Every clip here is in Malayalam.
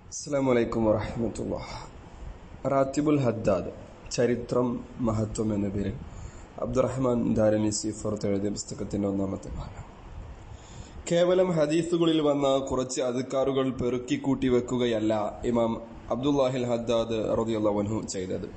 അസ്സാം വലൈക്കും വറഹമത്തുള്ള റാത്തിബുൽ ഹദ്ദാദ് ചരിത്രം മഹത്വം എന്ന പേരിൽ അബ്ദുറഹ്മാൻ ദാരനി സീഫർത്ത് എഴുതിയ പുസ്തകത്തിന്റെ ഒന്നാമത്തെ ഭാഗം കേവലം ഹദീസുകളിൽ വന്ന കുറച്ച് അധികാറുകൾ പെറുക്കിക്കൂട്ടി വെക്കുകയല്ല ഇമാം അബ്ദുല്ലാഹിൽ ഹദ്ദാദ് റതിയുള്ളവൻഹു ചെയ്തത്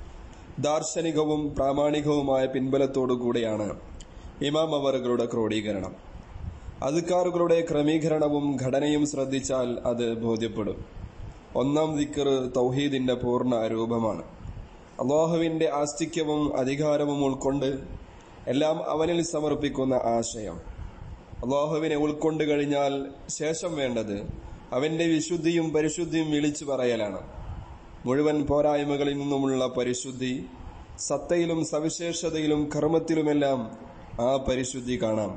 ദാർശനികവും പ്രാമാണികവുമായ പിൻബലത്തോടുകൂടിയാണ് ഇമാം അവറുകളുടെ ക്രോഡീകരണം അധികാറുകളുടെ ക്രമീകരണവും ഘടനയും ശ്രദ്ധിച്ചാൽ അത് ബോധ്യപ്പെടും ഒന്നാം ദിക്കർ തൗഹീദിന്റെ പൂർണ്ണ രൂപമാണ് അള്ളാഹുവിന്റെ ആസ്തിക്യവും അധികാരവും ഉൾക്കൊണ്ട് എല്ലാം അവനിൽ സമർപ്പിക്കുന്ന ആശയം അള്ളാഹുവിനെ ഉൾക്കൊണ്ട് കഴിഞ്ഞാൽ ശേഷം വേണ്ടത് അവന്റെ വിശുദ്ധിയും പരിശുദ്ധിയും വിളിച്ചു പറയലാണ് മുഴുവൻ പോരായ്മകളിൽ നിന്നുമുള്ള പരിശുദ്ധി സത്തയിലും സവിശേഷതയിലും കർമ്മത്തിലുമെല്ലാം ആ പരിശുദ്ധി കാണാം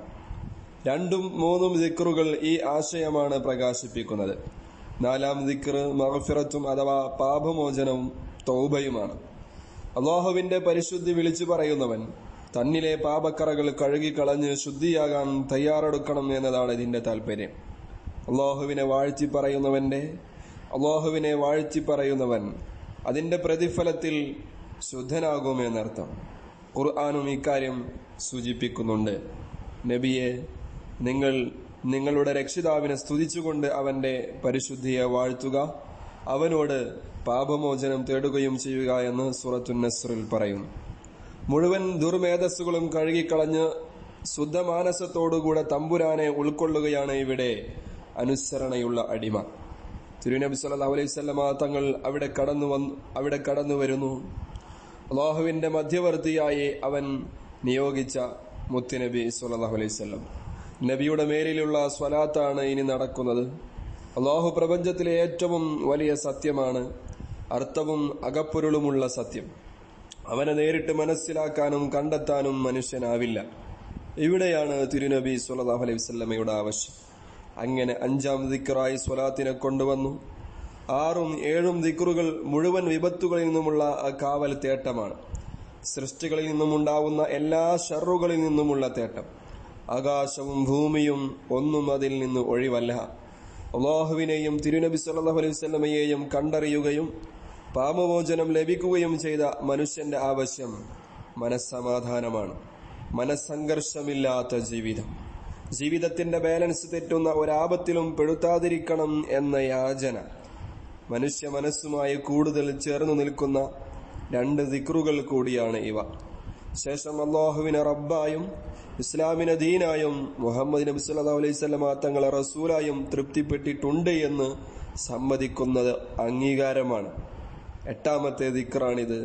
രണ്ടും മൂന്നും ദിക്റുകൾ ഈ ആശയമാണ് പ്രകാശിപ്പിക്കുന്നത് നാലാം ദിക്ർ മഹഫിറത്തും അഥവാ പാപമോചനവും തൗബയുമാണ് അള്ളാഹുവിന്റെ പരിശുദ്ധി വിളിച്ചു പറയുന്നവൻ തന്നിലെ പാപക്കറകൾ കഴുകിക്കളഞ്ഞ് ശുദ്ധിയാകാൻ തയ്യാറെടുക്കണം എന്നതാണ് ഇതിന്റെ താല്പര്യം അള്ളാഹുവിനെ വാഴ്ത്തി പറയുന്നവന്റെ അള്ളാഹുവിനെ വാഴ്ത്തി പറയുന്നവൻ അതിന്റെ പ്രതിഫലത്തിൽ ശുദ്ധനാകുമെന്നർത്ഥം ഖുർആാനും ഇക്കാര്യം സൂചിപ്പിക്കുന്നുണ്ട് നബിയെ നിങ്ങൾ നിങ്ങളുടെ രക്ഷിതാവിനെ സ്തുതിച്ചുകൊണ്ട് അവന്റെ പരിശുദ്ധിയെ വാഴ്ത്തുക അവനോട് പാപമോചനം തേടുകയും ചെയ്യുക എന്ന് സൂറത്തു നസ്റിൽ പറയുന്നു മുഴുവൻ ദുർമേധസ്സുകളും കഴുകിക്കളഞ്ഞ് ശുദ്ധമാനസത്തോടുകൂടെ തമ്പുരാനെ ഉൾക്കൊള്ളുകയാണ് ഇവിടെ അനുസരണയുള്ള അടിമ തിരുനബി സല്ലല്ലാഹു അലൈഹി വസല്ലമ തങ്ങൾ അവിടെ കടന്നു വന്നു അവിടെ കടന്നു വരുന്നു അള്ളാഹുവിന്റെ മധ്യവർത്തിയായി അവൻ നിയോഗിച്ച മുത്തുനബി സല്ലല്ലാഹു അലൈഹി വസല്ലം നബിയുടെ മേലിലുള്ള സ്വലാത്താണ് ഇനി നടക്കുന്നത് അള്ളാഹു പ്രപഞ്ചത്തിലെ ഏറ്റവും വലിയ സത്യമാണ് അർത്ഥവും അകപ്പൊരുളുമുള്ള സത്യം അവനെ നേരിട്ട് മനസ്സിലാക്കാനും കണ്ടെത്താനും മനുഷ്യനാവില്ല ഇവിടെയാണ് തിരുനബി സുല്ലാഹു അലൈഹി വസല്ലമയുടെ ആവശ്യം അങ്ങനെ അഞ്ചാം ദിക്കറായി സ്വലാത്തിനെ കൊണ്ടുവന്നു ആറും ഏഴും ദിക്കറുകൾ മുഴുവൻ വിപത്തുകളിൽ നിന്നുമുള്ള കാവൽ തേട്ടമാണ് സൃഷ്ടികളിൽ നിന്നുമുണ്ടാവുന്ന എല്ലാ ഷറുകളിൽ നിന്നുമുള്ള തേട്ടം ആകാശവും ഭൂമിയും ഒന്നും അതിൽ നിന്ന് ഒഴിവല്ല അള്ളാഹുവിനെയും തിരുനബി സല്ലല്ലാഹു അലൈഹി വസല്ലമയെയും കണ്ടറിയുകയും പാപമോചനം ലഭിക്കുകയും ചെയ്ത മനുഷ്യന്റെ ആവശ്യം മനസ്സമാധാനമാണ് മനസ്സംഘർഷമില്ലാത്ത ജീവിതം ജീവിതത്തിന്റെ ബാലൻസ് തെറ്റുന്ന ഒരാപത്തിലും പെടുത്താതിരിക്കണം എന്ന യാചന മനുഷ്യ മനസ്സുമായി കൂടുതൽ ചേർന്നു നിൽക്കുന്ന രണ്ട് ദിക്റുകൾ കൂടിയാണ് ഇവ ശേഷം അള്ളാഹുവിനെ റബ്ബായും ഇസ്ലാമിനെ ദീനായും മുഹമ്മദ് നബി സല്ലല്ലാഹു അലൈഹി വസല്ലമ തങ്ങളെ റസൂലായും തൃപ്തിപ്പെട്ടിട്ടുണ്ട് എന്ന് സമ്മതിക്കുന്നത് അംഗീകാരമാണ് എട്ടാമത്തെ ദിക്റാണിത്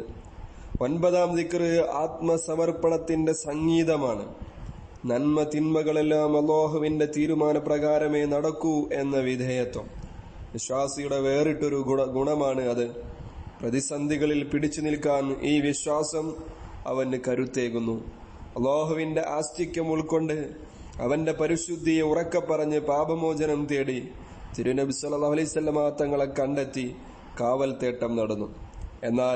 ഒൻപതാം ദിക്ർ ആത്മസമർപ്പണത്തിന്റെ സംഗീതമാണ് നന്മ തിന്മകളെല്ലാം അള്ളാഹുവിന്റെ തീരുമാനപ്രകാരമേ നടക്കൂ എന്ന വിധേയത്വം വിശ്വാസിയുടെ വേറിട്ടൊരു ഗുണ ഗുണമാണ് അത് പ്രതിസന്ധികളിൽ പിടിച്ചു നിൽക്കാൻ ഈ വിശ്വാസം അവന് കരുത്തേകുന്നു അള്ളാഹുവിന്റെ ആസ്തിക്യം ഉൾക്കൊണ്ട് അവന്റെ പരിശുദ്ധിയെ ഉറക്കെ പറഞ്ഞ് പാപമോചനം തേടി തിരുനബി സല്ലല്ലാഹു അലൈഹി വസല്ലമ തങ്ങളെ കണ്ടെത്തി കാവൽ തേട്ടം നടന്നു എന്നാൽ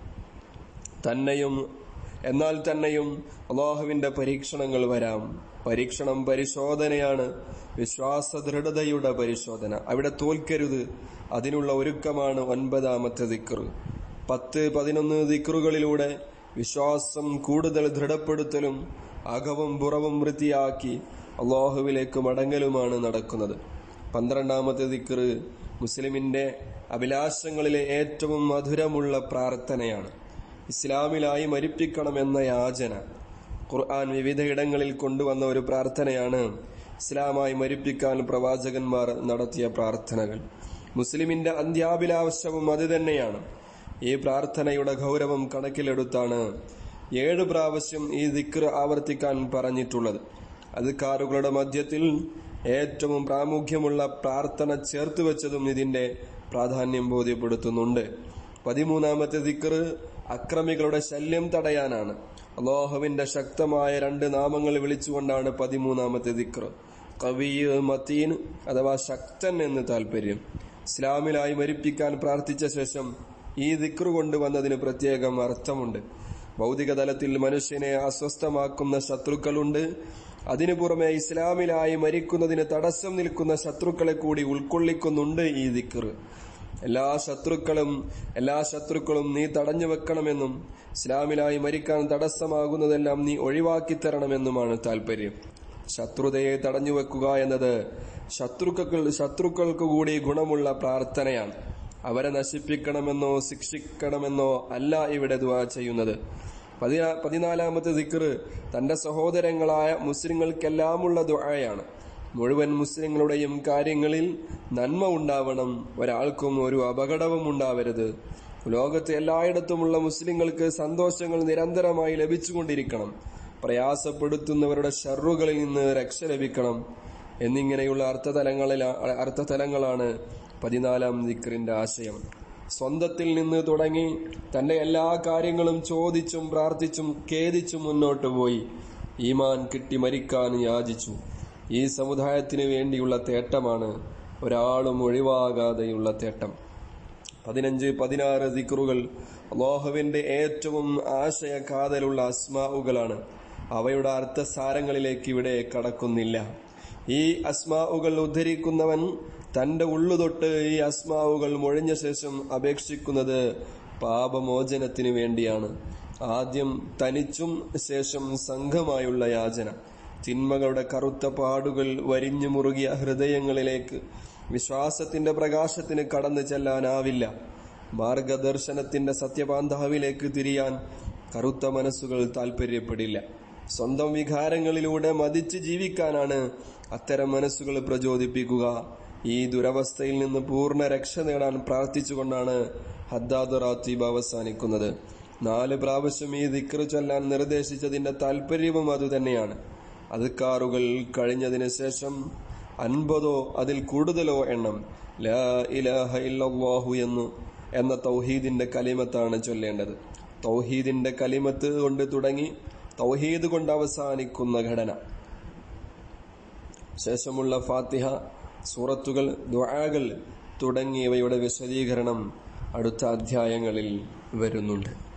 തന്നെയും എന്നാൽ തന്നെയും അള്ളാഹുവിന്റെ പരീക്ഷണങ്ങൾ വരാം പരീക്ഷണം പരിശോധനയാണ് വിശ്വാസ ദൃഢതയുടെ പരിശോധന അവിടെ തോൽക്കരുത് അതിനുള്ള ഒരുക്കമാണ് ഒൻപതാമത്തെ ദിക്ർ പത്ത് പതിനൊന്ന് ദിക്റുകളിലൂടെ വിശ്വാസം കൂടുതൽ ദൃഢപ്പെടുത്തലും അകവും പുറവും വൃത്തിയാക്കി അള്ളാഹുവിലേക്ക് മടങ്ങലുമാണ് നടക്കുന്നത് പന്ത്രണ്ടാമത്തെ ദിക്ർ മുസ്ലിമിന്റെ അഭിലാഷങ്ങളിലെ ഏറ്റവും മധുരമുള്ള പ്രാർത്ഥനയാണ് ഇസ്ലാമിലായി മരിപ്പിക്കണമെന്ന യാചന ഖുർആൻ വിവിധയിടങ്ങളിൽ കൊണ്ടുവന്ന ഒരു പ്രാർത്ഥനയാണ് ഇസ്ലാമായി മരിപ്പിക്കാൻ പ്രവാചകന്മാർ നടത്തിയ പ്രാർത്ഥനകൾ മുസ്ലിമിന്റെ അന്ത്യാഭിലാഷവും അത് തന്നെയാണ് ഈ പ്രാർത്ഥനയുടെ ഗൗരവം കണക്കിലെടുത്താണ് ഏഴ് പ്രാവശ്യം ഈ ദിക്ർ ആവർത്തിക്കാൻ പറഞ്ഞിട്ടുള്ളത് അധികാറുകളുടെ മധ്യത്തിൽ ഏറ്റവും പ്രാമുഖ്യമുള്ള പ്രാർത്ഥന ചേർത്ത് വെച്ചതും ഇതിന്റെ പ്രാധാന്യം ബോധ്യപ്പെടുത്തുന്നുണ്ട് പതിമൂന്നാമത്തെ ദിക്ർ അക്രമികളുടെ ശല്യം തടയാനാണ് അള്ളാഹുവിന്റെ ശക്തമായ രണ്ട് നാമങ്ങൾ വിളിച്ചുകൊണ്ടാണ് പതിമൂന്നാമത്തെ ദിക്ർ കവിയ് മത്തീൻ അഥവാ ശക്തൻ എന്ന് താല്പര്യം ഇസ്ലാമിലായി മരിപ്പിക്കാൻ പ്രാർത്ഥിച്ച ശേഷം ഈ ദിക്ർ കൊണ്ടുവന്നതിന് പ്രത്യേകം അർത്ഥമുണ്ട് ഭൗതിക തലത്തിൽ മനുഷ്യനെ അസ്വസ്ഥമാക്കുന്ന ശത്രുക്കളുണ്ട് അതിനു പുറമെ ഇസ്ലാമിലായി മരിക്കുന്നതിന് തടസ്സം നിൽക്കുന്ന ശത്രുക്കളെ കൂടി ഉൾക്കൊള്ളിക്കുന്നുണ്ട് ഈ ദിക്ർ എല്ലാ ശത്രുക്കളും എല്ലാ ശത്രുക്കളും നീ തടഞ്ഞു വെക്കണമെന്നും ഇസ്ലാമിലായി മരിക്കാൻ തടസ്സമാകുന്നതെല്ലാം നീ ഒഴിവാക്കി തരണമെന്നുമാണ് താല്പര്യം ശത്രുതയെ തടഞ്ഞു വെക്കുക എന്നത് ശത്രുക്കൾ ശത്രുക്കൾക്ക് കൂടി ഗുണമുള്ള പ്രാർത്ഥനയാണ് അവരെ നശിപ്പിക്കണമെന്നോ ശിക്ഷിക്കണമെന്നോ അല്ല ഇവിടെ ദുആ ചെയ്യുന്നത് പതിനാ പതിനാലാമത്തെ ദിക്ർ തന്റെ സഹോദരങ്ങളായ മുസ്ലിങ്ങൾക്കെല്ലാമുള്ള ദുആയാണ് മുഴുവൻ മുസ്ലിങ്ങളുടെയും കാര്യങ്ങളിൽ നന്മ ഉണ്ടാവണം ഒരാൾക്കും ഒരു അപകടവും ഉണ്ടാവരുത് ലോകത്ത് എല്ലായിടത്തുമുള്ള മുസ്ലിങ്ങൾക്ക് സന്തോഷങ്ങൾ നിരന്തരമായി ലഭിച്ചുകൊണ്ടിരിക്കണം പ്രയാസപ്പെടുത്തുന്നവരുടെ ഷർറുകളിൽ നിന്ന് രക്ഷ ലഭിക്കണം എന്നിങ്ങനെയുള്ള അർത്ഥതലങ്ങളിൽ അർത്ഥതലങ്ങളാണ് പതിനാലാം ദിക്റിന്റെ ആശയം സ്വന്തത്തിൽ നിന്ന് തുടങ്ങി തന്റെ എല്ലാ കാര്യങ്ങളും ചോദിച്ചും പ്രാർത്ഥിച്ചും ഖേദിച്ചും മുന്നോട്ട് പോയി ഈമാൻ കിട്ടി മരിക്കാൻ യാചിച്ചു ഈ സമുദായത്തിന് വേണ്ടിയുള്ള തേട്ടമാണ് ഒരാളും ഒഴിവാകാതെയുള്ള തേട്ടം പതിനഞ്ച് പതിനാറ് ദിക്റുകൾ അള്ളാഹുവിന്റെ ഏറ്റവും ആശയ കാതലുള്ള അസ്മാവുകളാണ് അവയുടെ അർത്ഥസാരങ്ങളിലേക്ക് ഇവിടെ കടക്കുന്നില്ല ഈ അസ്മാവുകൾ ഉദ്ധരിക്കുന്നവൻ തന്റെ ഉള്ളുതൊട്ട് ഈ അസ്മാവുകൾ മൊഴിഞ്ഞ ശേഷം അപേക്ഷിക്കുന്നത് പാപമോചനത്തിന് വേണ്ടിയാണ് ആദ്യം തനിച്ചും ശേഷം സംഘമായുള്ള യാചന തിന്മകളുടെ കറുത്ത പാടുകൾ വരിഞ്ഞു മുറുകിയ ഹൃദയങ്ങളിലേക്ക് വിശ്വാസത്തിന്റെ പ്രകാശത്തിന് കടന്നു ചെല്ലാനാവില്ല മാർഗദർശനത്തിന്റെ സത്യപാന്താവിലേക്ക് തിരിയാൻ കറുത്ത മനസ്സുകൾ താൽപ്പര്യപ്പെടില്ല സ്വന്തം വികാരങ്ങളിലൂടെ മതിച്ച് ജീവിക്കാനാണ് അത്തരം മനസ്സുകൾ പ്രചോദിപ്പിക്കുക ഈ ദുരവസ്ഥയിൽ നിന്ന് പൂർണ്ണ രക്ഷ നേടാൻ പ്രാർത്ഥിച്ചുകൊണ്ടാണ് ഹദ്ദാദ് റാത്തീബ് അവസാനിക്കുന്നത് നാല് പ്രാവശ്യം ഈ ദിക്റ് ചൊല്ലാൻ നിർദ്ദേശിച്ചതിന്റെ താല്പര്യവും അതുതന്നെയാണ് അതുക്കാറുകൾ കഴിഞ്ഞതിന് ശേഷം അൻപതോ അതിൽ കൂടുതലോ എണ്ണം ലാ ഇലാഹ ഇല്ലല്ലാഹു എന്ന് എന്ന തൗഹീദിന്റെ കലിമത്താണ് ചൊല്ലേണ്ടത് തൗഹീദിന്റെ കലിമത്ത് കൊണ്ട് തുടങ്ങി തൗഹീദ് കൊണ്ട് അവസാനിക്കുന്ന ഘടന ശേഷമുള്ള ഫാത്തിഹ സൂറത്തുകൾ ദുആകൾ തുടങ്ങിയവയുടെ വിശദീകരണം അടുത്ത അധ്യായങ്ങളിൽ വരുന്നുണ്ട്